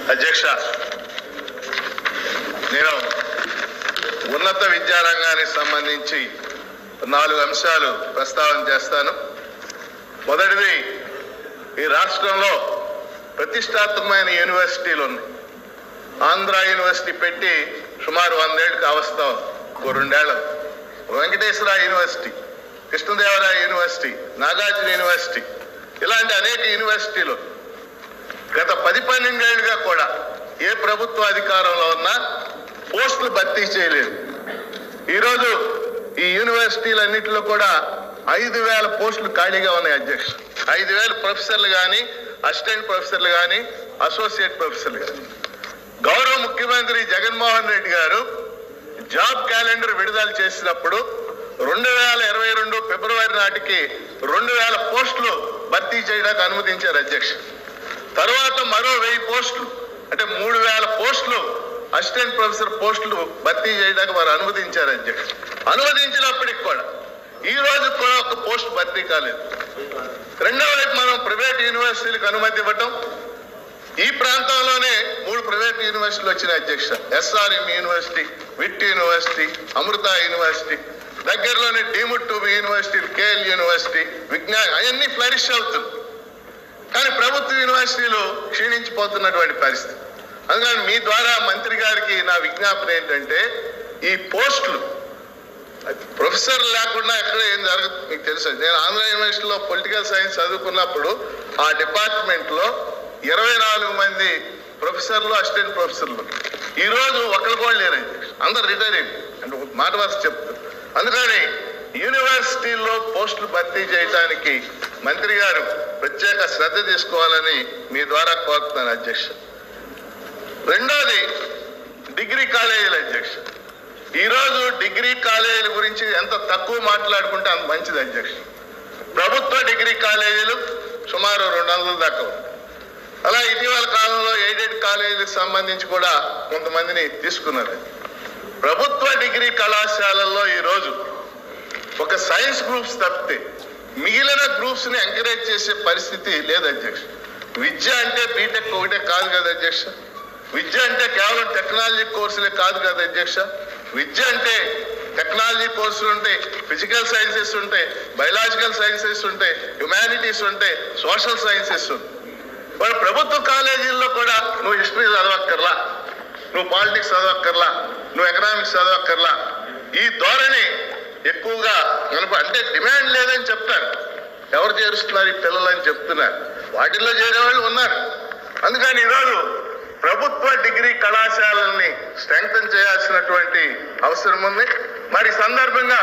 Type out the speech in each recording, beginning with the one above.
అధ్యక్ష నేను ఉన్నత విద్యారంగానికి సంబంధించి నాలుగు అంశాలు ప్రస్తావన చేస్తాను మొదటిది ఈ రాష్ట్రంలో ప్రతిష్టాత్మకమైన యూనివర్సిటీలు ఉన్నాయి ఆంధ్ర యూనివర్సిటీ పెట్టి సుమారు వందేళ్ళు కావస్తా ఉంది. ఇంకో రెండేళ్ల Venkateswara university Krishnadevaraya university Nagarjuna university ఇలాంటి అనేక యూనివర్సిటీలు గత పది పన్నెండేళ్లుగా కూడా ఏ ప్రభుత్వ అధికారంలో ఉన్నా పోస్టులు భర్తీ చేయలేదు ఈరోజు ఈ యూనివర్సిటీలన్నింటిలో కూడా ఐదు వేల పోస్టులు ఖాళీగా ఉన్నాయి అధ్యక్ష ఐదు వేల ప్రొఫెసర్లు కానీ అసిస్టెంట్ ప్రొఫెసర్లు కానీ అసోసియేట్ ప్రొఫెసర్లు కానీ గౌరవ ముఖ్యమంత్రి జగన్మోహన్ రెడ్డి గారు జాబ్ క్యాలెండర్ విడుదల చేసినప్పుడు రెండు వేల ఇరవై రెండు ఫిబ్రవరి నాటికి రెండు వేల పోస్టులు భర్తీ చేయడానికి అనుమతించారు అధ్యక్ష తర్వాత మరో వెయ్యి పోస్టులు అంటే మూడు వేల పోస్టులు అసిస్టెంట్ ప్రొఫెసర్ పోస్టులు భర్తీ చేయడానికి వారు అనుమతించారు అధ్యక్ష అనుమతించినప్పటికి కూడా ఈ రోజు కూడా ఒక పోస్ట్ భర్తీ కాలేదు రెండవ వైపు మనం ప్రైవేట్ యూనివర్సిటీలకు అనుమతి ఇవ్వటం ఈ ప్రాంతంలోనే మూడు ప్రైవేట్ యూనివర్సిటీలు వచ్చిన అధ్యక్ష SRM university VIT university Amrita university దగ్గరలోనే deemed to university KL university Vignan అవన్నీ ఫ్లరిష్ అవుతుంది కానీ ప్రభుత్వ యూనివర్సిటీలు క్షీణించిపోతున్నటువంటి పరిస్థితి అందుకని మీ ద్వారా మంత్రి గారికి నా విజ్ఞాపన ఏంటంటే ఈ పోస్టులు ప్రొఫెసర్ లేకుండా ఎక్కడ ఏం జరగదు మీకు తెలుసు నేను ఆంధ్ర యూనివర్సిటీలో పొలిటికల్ సైన్స్ చదువుకున్నప్పుడు ఆ డిపార్ట్మెంట్లో ఇరవై నాలుగు మంది ప్రొఫెసర్లు అసిస్టెంట్ ప్రొఫెసర్లు ఈ రోజు ఒకరు కూడా లేరు అందరు రిటైర్ అయింది అంటే ఒక మాట వరుస చెప్తారు అందుకని యూనివర్సిటీల్లో పోస్టులు భర్తీ చేయడానికి మంత్రి గారు ప్రత్యేక శ్రద్ధ తీసుకోవాలని మీ ద్వారా కోరుతున్నాను అధ్యక్ష రెండోది డిగ్రీ కాలేజీల అధ్యక్ష ఈరోజు డిగ్రీ కాలేజీల గురించి ఎంత తక్కువ మాట్లాడుకుంటే అంత మంచిది అధ్యక్ష ప్రభుత్వ డిగ్రీ కాలేజీలు సుమారు రెండు వందల దాకా ఉంది అలా ఇటీవల కాలంలో ఎయిడెడ్ కాలేజీలకు సంబంధించి కూడా కొంతమందిని తీసుకున్నారు ప్రభుత్వ డిగ్రీ కళాశాలల్లో ఈరోజు ఒక సైన్స్ గ్రూప్స్ తప్పితే మిగిలిన గ్రూప్స్ ని ఎంకరేజ్ చేసే పరిస్థితి లేదు అధ్యక్ష విద్య అంటే బీటెక్ ఒకటే కాదు కదా అధ్యక్ష విద్య అంటే కేవలం టెక్నాలజీ కోర్సులే కాదు కదా అధ్యక్ష విద్య అంటే టెక్నాలజీ కోర్సులు ఉంటాయి ఫిజికల్ సైన్సెస్ ఉంటాయి బయలాజికల్ సైన్సెస్ ఉంటాయి హ్యుమానిటీస్ ఉంటాయి సోషల్ సైన్సెస్ ఉంటాయి వాళ్ళ ప్రభుత్వ కాలేజీల్లో కూడా నువ్వు హిస్టరీ చదవక్కర్లా నువ్వు పాలిటిక్స్ చదవక్కర్లా నువ్వు ఎకనామిక్స్ చదవక్కర్లా ఈ ధోరణి ఎక్కువగా కనుక అంటే డిమాండ్ లేదని చెప్తారు ఎవరు చేరుస్తున్నారు ఈ పిల్లలు అని చెప్తున్నారు వాటిల్లో చేరే వాళ్ళు ఉన్నారు అందుకని ఈరోజు ప్రభుత్వ డిగ్రీ కళాశాలల్ని స్ట్రెంగ్తన్ చేయాల్సినటువంటి అవసరం ఉంది మరి ఈ సందర్భంగా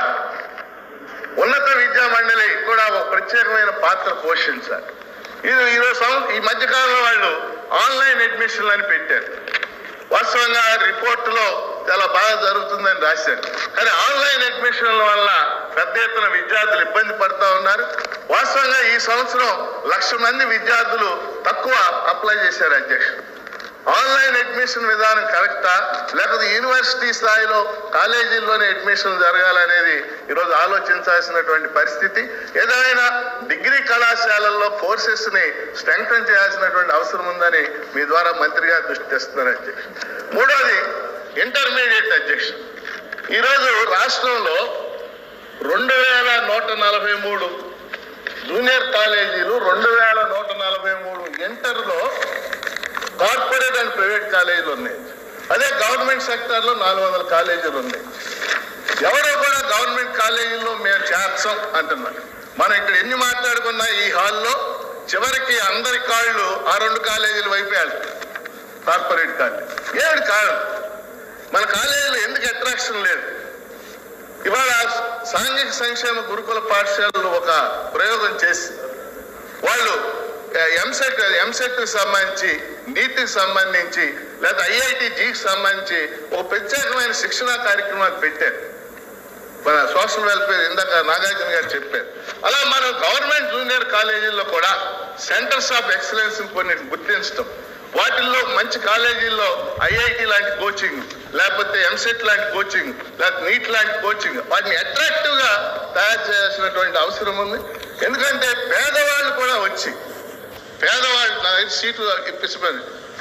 ఉన్నత విద్యా మండలి కూడా ఒక ప్రత్యేకమైన పాత్ర పోషించాలి ఇది ఈరోజు సం- ఈ మధ్యకాలంలో వాళ్ళు ఆన్లైన్ అడ్మిషన్లు అని పెట్టారు వాస్తవంగా రిపోర్టులో చాలా బాగా జరుగుతుందని రాశారు కానీ ఆన్లైన్ అడ్మిషన్ల వల్ల పెద్ద ఎత్తున విద్యార్థులు ఇబ్బంది పడుతూ ఉన్నారు వాస్తవంగా ఈ సంవత్సరం లక్ష మంది విద్యార్థులు తక్కువ అప్లై చేశారు అధ్యక్షుడు ఆన్లైన్ అడ్మిషన్ విధానం కరెక్టా లేకపోతే యూనివర్సిటీ స్థాయిలో కాలేజీల్లోనే అడ్మిషన్ జరగాలనేది ఈరోజు ఆలోచించాల్సినటువంటి పరిస్థితి ఏదైనా డిగ్రీ కళాశాలల్లో కోర్సెస్ ని స్ట్రెంగ్తన్ చేయాల్సినటువంటి అవసరం ఉందని మీ ద్వారా మంత్రి గారు దృష్టి తెస్తున్నారు అధ్యక్ష మూడోది ఇంటర్మీడియట్ అధ్యక్ష ఈరోజు రాష్ట్రంలో రెండు వేల నూట నలభై మూడు జూనియర్ కాలేజీలు రెండు వేల నూట నలభై మూడు ఇంటర్లో కార్పొరేట్ అండ్ ప్రైవేట్ కాలేజీలు ఉన్నాయి అదే గవర్నమెంట్ సెక్టార్లో నాలుగు వందల కాలేజీలు ఉన్నాయి ఎవరో కూడా గవర్నమెంట్ కాలేజీల్లో మేము చేర్చాం అంటున్నారు మనం ఇక్కడ ఎన్ని మాట్లాడుకున్నా ఈ హాల్లో చివరికి అందరి కాళ్ళు ఆ రెండు కాలేజీల వైపే వెళ్తాయి కార్పొరేట్ కాలేజీ ఏమిటి కారణం మన కాలేజీలో ఎందుకు అట్రాక్షన్ లేదు ఇవాళ సాంఘిక సంక్షేమ గురుకుల పాఠశాలలో ఒక ప్రయోగం చేసి వాళ్ళు ఎంసెట్ ఎంసెట్ సంబంధించి నీటికి సంబంధించి లేదా ఐఐటి జీకి సంబంధించి ఒక ప్రత్యేకమైన శిక్షణా కార్యక్రమాలు పెట్టారు మన సోషల్ వెల్ఫేర్ ఇందాక నాగార్జున గారు చెప్పారు అలా మనం గవర్నమెంట్ జూనియర్ కాలేజీల్లో కూడా సెంటర్స్ ఆఫ్ ఎక్సలెన్స్ కొన్ని గుర్తించడం వాటిల్లో మంచి కాలేజీల్లో ఐఐటి లాంటి కోచింగ్ లేకపోతే ఎంసెట్ లాంటి కోచింగ్ లేకపోతే నీట్ లాంటి కోచింగ్ వాటిని అట్రాక్టివ్ గా తయారు చేయాల్సినటువంటి అవసరం ఉంది ఎందుకంటే పేదవాళ్ళు కూడా వచ్చి పేదవాళ్ళు నా దగ్గర సీట్లు ఇప్పించమని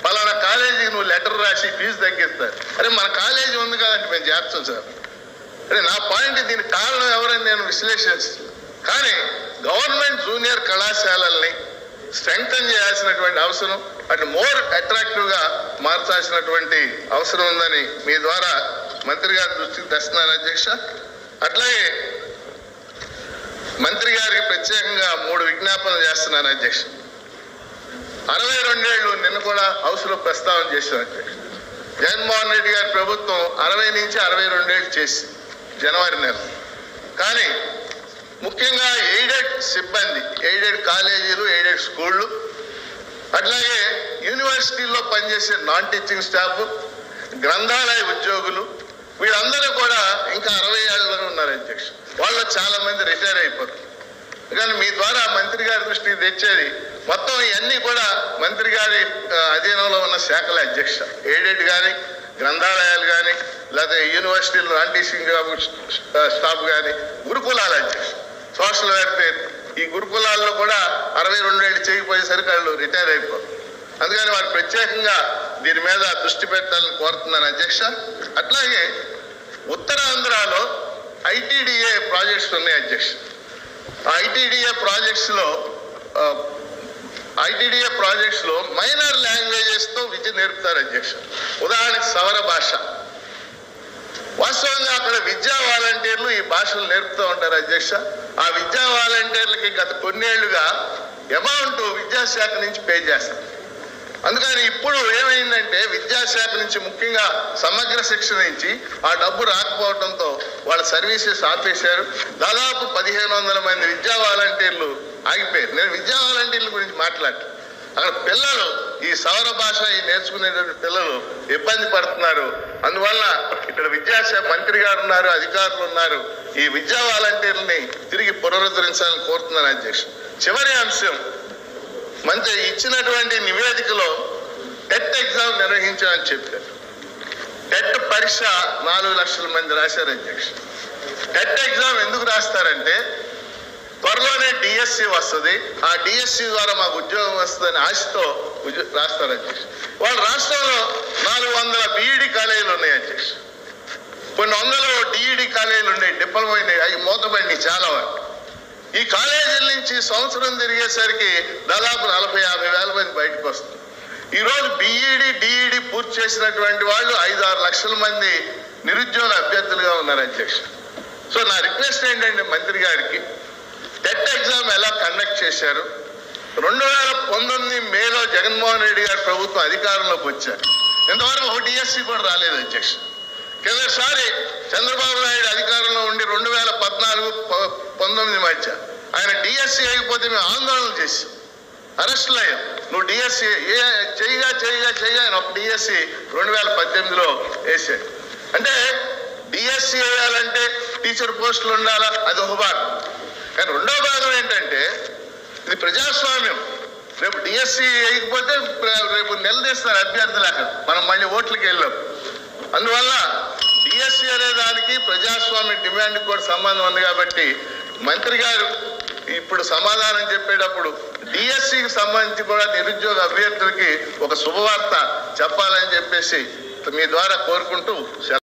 పలానా కాలేజీకి నువ్వు లెటర్ రాసి ఫీజు తగ్గిస్తారు అరే మన కాలేజీ ఉంది కదంటే మేము చేర్చాం సార్ అరే నా పాయింట్ దీనికి కారణం ఎవరని నేను విశ్లేషిస్తున్నాను కానీ గవర్నమెంట్ జూనియర్ కళాశాలల్ని స్ట్రెంగ్తన్ చేయాల్సినటువంటి అవసరం అటు మోర్ అట్రాక్టివ్ గా మార్చాల్సినటువంటి అవసరం ఉందని మీ ద్వారా మంత్రి గారి దృష్టికి తెస్తున్నాను అధ్యక్ష అట్లాగే మంత్రి గారికి ప్రత్యేకంగా మూడు విజ్ఞాపనలు చేస్తున్నాను అధ్యక్ష అరవై రెండేళ్లు నిన్న కూడా హౌస్ లో ప్రస్తావన చేశాను అధ్యక్ష జగన్మోహన్ రెడ్డి గారి ప్రభుత్వం అరవై నుంచి అరవై రెండేళ్ళు చేసి జనవరి నెల కానీ ముఖ్యంగా ఎయిడెడ్ సిబ్బంది ఎయిడెడ్ కాలేజీలు ఎయిడెడ్ స్కూళ్ళు అట్లాగే యూనివర్సిటీల్లో పనిచేసే నాన్ టీచింగ్ స్టాఫ్ గ్రంథాలయ ఉద్యోగులు వీళ్ళందరూ కూడా ఇంకా అరవై ఏళ్ళలోనే ఉన్నారు అధ్యక్ష వాళ్ళు చాలా మంది రిటైర్ అయిపోతారు కానీ మీ ద్వారా మంత్రి గారి దృష్టికి తెచ్చేది మొత్తం ఇవన్నీ కూడా మంత్రి గారి ఆ, అధీనంలో ఉన్న శాఖల అధ్యక్ష ఎయిడెడ్ కానీ గ్రంథాలయాలు కానీ లేకపోతే యూనివర్సిటీలు నాన్ టీచింగ్ స్టాఫ్ కానీ గురుకులాల అధ్యక్ష సోషల్ వెల్ఫేర్ ఈ గురుకులాల్లో కూడా అరవై రెండేళ్ళు చేయకపోయేసరికి వాళ్ళు రిటైర్ అయిపోరు అందుకని వారు ప్రత్యేకంగా దీని మీద దృష్టి పెట్టాలని కోరుతున్నాను అధ్యక్ష అట్లాగే ఉత్తరాంధ్రలో ఐటీడీఏ ప్రాజెక్ట్స్ ఉన్నాయి అధ్యక్ష ఆ ఐటీడీఏ ప్రాజెక్ట్స్ లో ఐటీడీఏ ప్రాజెక్ట్స్ లో మైనర్ లాంగ్వేజెస్ తో విద్య నేర్పుతారు అధ్యక్ష ఉదాహరణకి సవర భాష వాస్తవంగా అక్కడ విద్యా వాలంటీర్లు ఈ భాషలు నేర్పుతూ ఉంటారు అధ్యక్ష ఆ విద్యా వాలంటీర్లకి గత కొన్నేళ్లుగా అమౌంట్ విద్యాశాఖ నుంచి పే చేస్తారు అందుకని ఇప్పుడు ఏమైందంటే విద్యాశాఖ నుంచి ముఖ్యంగా సమగ్ర శిక్షణ నుంచి ఆ డబ్బు రాకపోవడంతో వాళ్ళ సర్వీసెస్ ఆపేశారు దాదాపు పదిహేను వందల మంది విద్యా వాలంటీర్లు ఆగిపోయారు నేను విద్యా వాలంటీర్ల గురించి మాట్లాడటం అక్కడ పిల్లలు ఈ సౌర భాష ఈ నేర్చుకునేటువంటి పిల్లలు ఇబ్బంది పడుతున్నారు అందువల్ల ఇక్కడ విద్యాశాఖ మంత్రి గారు ఉన్నారు అధికారులు ఉన్నారు ఈ విద్యా వాలంటీర్లని తిరిగి పునరుద్ధరించాలని కోరుతున్నాను అధ్యక్ష చివరి అంశం మంచి ఇచ్చినటువంటి నివేదికలో టెట్ ఎగ్జామ్ నిర్వహించామని చెప్పారు టెట్ పరీక్ష నాలుగు లక్షల మంది రాశారు అధ్యక్ష టెట్ ఎగ్జామ్ ఎందుకు రాస్తారంటే త్వరలోనే డిఎస్సి వస్తుంది ఆ డిఎస్సి ద్వారా మాకు ఉద్యోగం వస్తుందని ఆశతో ఉద్యో- రాస్తారు అధ్యక్ష వాళ్ళ రాష్ట్రంలో నాలుగు వందల బీఈడి కాలేజీలు ఉన్నాయి అధ్యక్ష కొన్ని వందలు డిఈడి కాలేజీలు ఉన్నాయి డిప్లొమా ఉన్నాయి అవి మూతపడినాయి చాలా వరకు ఈ కాలేజీల నుంచి సంవత్సరం తిరిగేసరికి దాదాపు నలభై యాభై వేల మంది బయటకు వస్తుంది ఈ రోజు బిఈడి డిఈడి పూర్తి చేసినటువంటి వాళ్ళు ఐదు ఆరు లక్షల మంది నిరుద్యోగ అభ్యర్థులుగా ఉన్నారు అధ్యక్ష సో నా రిక్వెస్ట్ ఏంటంటే మంత్రి గారికి టెట్ ఎగ్జామ్ ఎలా కండక్ట్ చేశారు రెండు వేల పంతొమ్మిది మేలో జగన్మోహన్ రెడ్డి గారి ప్రభుత్వం అధికారంలోకి వచ్చారు ఇంతవరకు ఒక డిఎస్సి కూడా రాలేదు అధ్యక్ష కిందసారి చంద్రబాబు నాయుడు అధికారంలో ఉండి రెండు వేల పద్నాలుగు ప- పంతొమ్మిది మధ్య ఆయన డిఎస్సి అయిపోతే మేము ఆందోళన చేసాం అరెస్టులు అయ్యాం నువ్వు డిఎస్సి ఏ చేయగా చేయగా చేయగా ఆయన ఒక డిఎస్సి రెండు వేల పద్దెనిమిదిలో వేసాడు అంటే డిఎస్సి వేయాలంటే టీచర్ పోస్టులు ఉండాలా అది ఒక భాగం కానీ రెండో భాగం ఏంటంటే ఇది ప్రజాస్వామ్యం రేపు డిఎస్సి వేయకపోతే ప్ర- రేపు నిలదీస్తారు అభ్యర్థులు అక్కడ మనం మళ్ళీ ఓట్లకి వెళ్ళాం అందువల్ల డిఎస్సి అనే దానికి ప్రజాస్వామ్య డిమాండ్ కూడా సంబంధం ఉంది కాబట్టి మంత్రి గారు ఇప్పుడు సమాధానం చెప్పేటప్పుడు డిఎస్సికి సంబంధించి కూడా నిరుద్యోగ అభ్యర్థులకి ఒక శుభవార్త చెప్పాలని చెప్పేసి మీ ద్వారా కోరుకుంటూ సెలవు